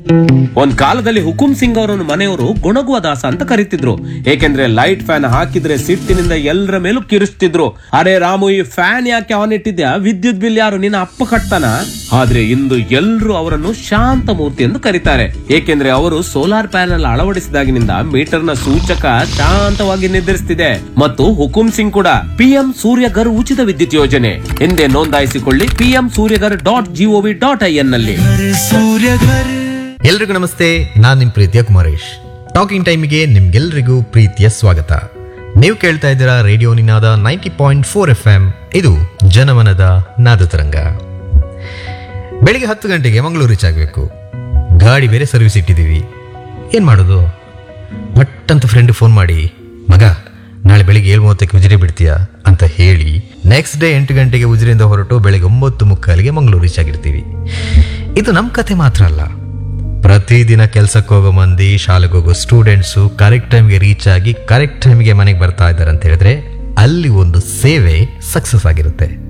ಒಂದ್ ಕಾಲದಲ್ಲಿ ಹುಕುಂ ಸಿಂಗ್ ಅವರನ್ನು ಮನೆಯವರು ಗೊಣಗುವ ದಾಸ ಅಂತ ಕರೀತಿದ್ರು ಏಕೆಂದ್ರೆ ಲೈಟ್ ಫ್ಯಾನ್ ಹಾಕಿದ್ರೆ ಸಿಟ್ಟಿನಿಂದ ಎಲ್ಲರ ಮೇಲೂ ಕಿರಿಸ್ತಿದ್ರು ಅರೆ ರಾಮು ಈ ಫ್ಯಾನ್ ಯಾಕೆ ಆನ್ ಇಟ್ಟಿದ್ಯಾ ವಿದ್ಯುತ್ ಬಿಲ್ ಯಾರು ನಿನ್ನ ಅಪ್ಪ ಕಟ್ತಾನ ಆದ್ರೆ ಇಂದು ಎಲ್ರು ಅವರನ್ನು ಶಾಂತ ಮೂರ್ತಿ ಎಂದು ಕರೀತಾರೆ ಏಕೆಂದ್ರೆ ಅವರು ಸೋಲಾರ್ ಪ್ಯಾನೆಲ್ ಅಳವಡಿಸಿದಾಗಿನಿಂದ ಮೀಟರ್ನ ಸೂಚಕ ಶಾಂತವಾಗಿ ನಿರ್ಧರಿಸುತ್ತಿದೆ ಮತ್ತು ಹುಕುಂ ಸಿಂಗ್ ಕೂಡ ಪಿಎಂ ಸೂರ್ಯಗರ್ ಉಚಿತ ವಿದ್ಯುತ್ ಯೋಜನೆ ಎಂದೇ ನೋಂದಾಯಿಸಿಕೊಳ್ಳಿ PM Suryaghar dot gov dot I N ನಲ್ಲಿ ಎಲ್ರಿಗೂ ನಮಸ್ತೆ ನಾನು ನಿಮ್ಮ ಪ್ರೀತಿಯ ಕುಮಾರೇಶ್ ಟಾಕಿಂಗ್ ಟೈಮಿಗೆ ನಿಮ್ಗೆಲ್ರಿಗೂ ಪ್ರೀತಿಯ ಸ್ವಾಗತ ನೀವು ಕೇಳ್ತಾ ಇದ್ದೀರಾ radio Ninaada ninety point four F M ಇದು ಜನಮನದ ನಾದ ತರಂಗ ಬೆಳಿಗ್ಗೆ ಹತ್ತು ಗಂಟೆಗೆ ಮಂಗಳೂರು ರೀಚ್ ಆಗಬೇಕು ಗಾಡಿ ಬೇರೆ ಸರ್ವಿಸ್ ಇಟ್ಟಿದ್ದೀವಿ ಏನು ಮಾಡೋದು ಪಟ್ಟಂತ ಫ್ರೆಂಡ್ ಫೋನ್ ಮಾಡಿ ಮಗ ನಾಳೆ ಬೆಳಿಗ್ಗೆ ಏಳು ಮೂವತ್ತಕ್ಕೆ ಉಜಿರೆ ಬಿಡ್ತೀಯಾ ಅಂತ ಹೇಳಿ ನೆಕ್ಸ್ಟ್ ಡೇ ಎಂಟು ಗಂಟೆಗೆ ಉಜಿರೆಯಿಂದ ಹೊರಟು ಬೆಳಿಗ್ಗೆ ಒಂಬತ್ತು ಮುಕ್ಕಾಲಿಗೆ ಮಂಗಳೂರು ರೀಚ್ ಆಗಿರ್ತೀವಿ ಇದು ನಮ್ಮ ಕತೆ ಮಾತ್ರ ಅಲ್ಲ ಪ್ರತಿದಿನ ಕೆಲ್ಸಕ್ಕೆ ಹೋಗೋ ಮಂದಿ ಶಾಲೆಗೆ ಹೋಗೋ ಸ್ಟೂಡೆಂಟ್ಸು ಕರೆಕ್ಟ್ ಟೈಮ್ಗೆ ರೀಚ್ ಆಗಿ ಕರೆಕ್ಟ್ ಟೈಮ್ಗೆ ಮನೆಗೆ ಬರ್ತಾ ಇದ್ದಾರೆ ಅಂತ ಹೇಳಿದ್ರೆ ಅಲ್ಲಿ ಒಂದು ಸೇವೆ ಸಕ್ಸಸ್ ಆಗಿರುತ್ತೆ